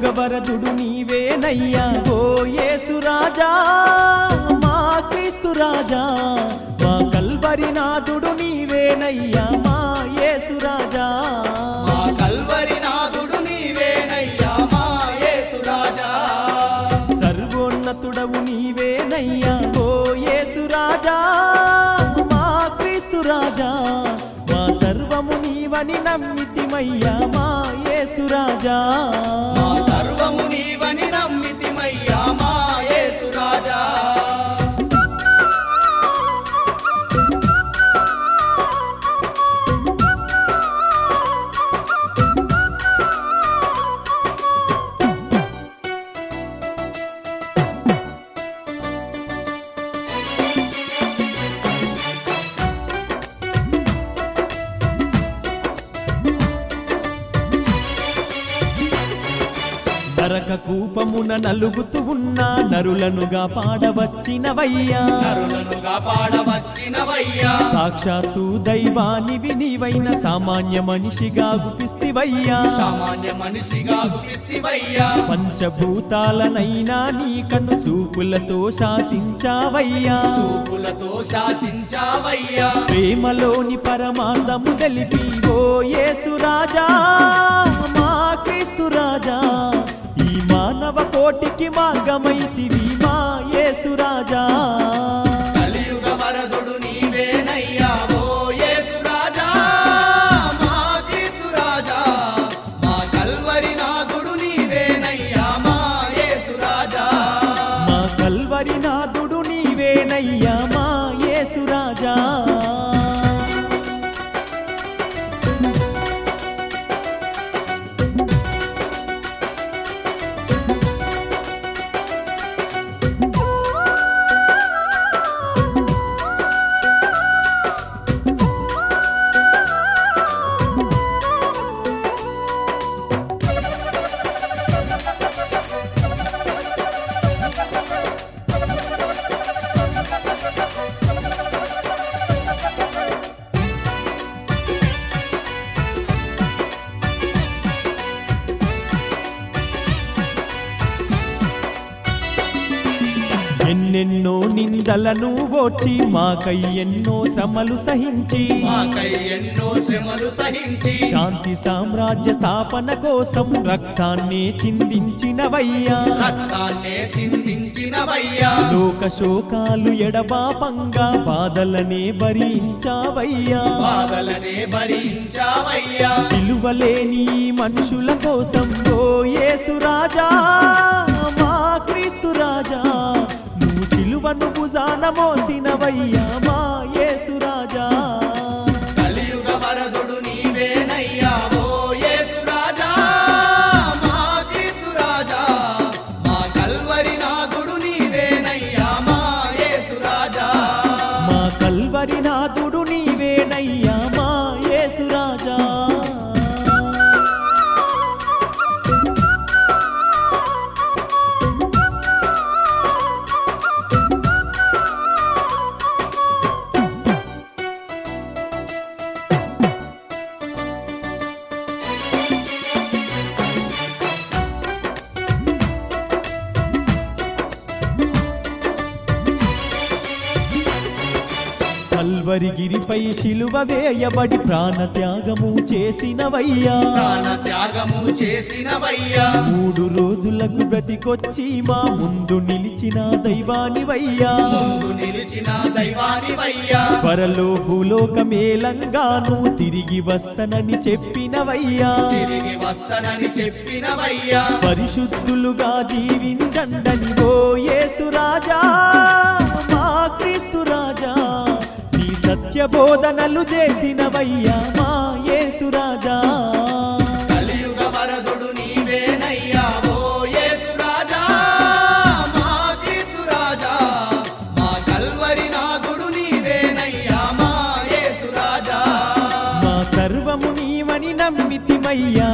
వరదుడు నీవేనయ్యా ఓ యేసురాజా మా క్రీస్తు రాజా మా కల్వరి నాథుడు నీవేనయ్యా మా యేసురాజా మా కల్వరి నాథుడు నీవేనయ్యా మా యేసురాజా సర్వోన్నతుడవు నీవేనయ్యా ఓ యేసురాజా మా క్రీస్తు రాజా మా సర్వము నీవని నమ్మితిమయ్యా మా యేసురాజా మా సర్వము నీవని నమ్మితిమయ్యా మా యేసురాజా నరక కూపమున నలుగుతూ ఉన్న నరులనుగా పాడవచ్చినవయ్యా నరులనుగా పాడవచ్చినవయ్యా సాక్షాత్తు దైవానివి నీవైన సామాన్య మనిషిగా గుపిస్తివయ్యా సామాన్య మనిషిగా గుపిస్తివయ్యా పంచభూతాలనైనా నీ కన్ను చూపులతో శాసించావయ్యా చూపులతో శాసించావయ్యా ప్రేమలోని పరమార్థము తెలిపి ఓ యేసురాజా మా క్రీస్తు రాజా ఈ మానవ కోటికి మార్గమైతివి మా యేసురాజా కలియుగ వరదుడు నీవేనయ్యా ఓ యేసురాజా మా క్రీస్తురాజా మా కల్వరి నాథుడు నీవేనయ్యా మా యేసురాజా మా కల్వరి నాథుడు నీవేనయ్యా మా యేసురాజా ఎన్నెన్నో నిందలను ఓర్చి మాకై ఎన్నో శ్రమలు సహించి మాకై ఎన్నో శ్రమలు సహించి శాంతి సామ్రాజ్య స్థాపన కోసం రక్తాన్ని చిందించినవయ్యా రక్తాన్నే చిందించినవయ్యా లోక శోకాలు ఎడబాపంగా బాధలనే భరించావయ్యా బాధలనే భరించావయ్యా విలువలేని ఈ మనుషుల కోసం ఓ యేసురాజా మా క్రీస్తు రాజా నువ్వు సిలువను భుజాన మోసినవయ్యా మా యేసురాజా కలియుగ వరదుడు నీవేనయ్యా ఓ యేసురాజా మా క్రీస్తురాజా మా కల్వరి నాథుడు నీవేనయ్యా మా యేసురాజా మా కల్వరి నాథుడు నీవేనయ్యా మా యేసురాజా కల్వరిగిరిపై శిలువ వేయబడి ప్రాణ త్యాగము చేసినవయ్యా ప్రాణ త్యాగము చేసినవయ్యా మూడు రోజులకు బ్రతికొచ్చి మా ముందు నిలిచిన దైవానివయ్యా ముందు నిలిచిన దైవానివయ్యా త్వరలో భూలోకమేలంగాను తిరిగి వస్తనని చెప్పినవయ్యా తిరిగి వస్తనని చెప్పినవయ్యా పరిశుద్ధులుగా జీవించండని ఓ యేసురాజా మా క్రీస్తు రాజా నీ సత్య బోధనలు చేసినవయ్యా మా యేసురాజా కలియుగ వరదుడు నీవేనయ్యా ఓ యేసురాజా మా క్రీస్తురాజా మా కల్వరి నాథుడు నీవేనయ్యా మా యేసురాజా మా సర్వము నీవని నమ్మితిమయ్యా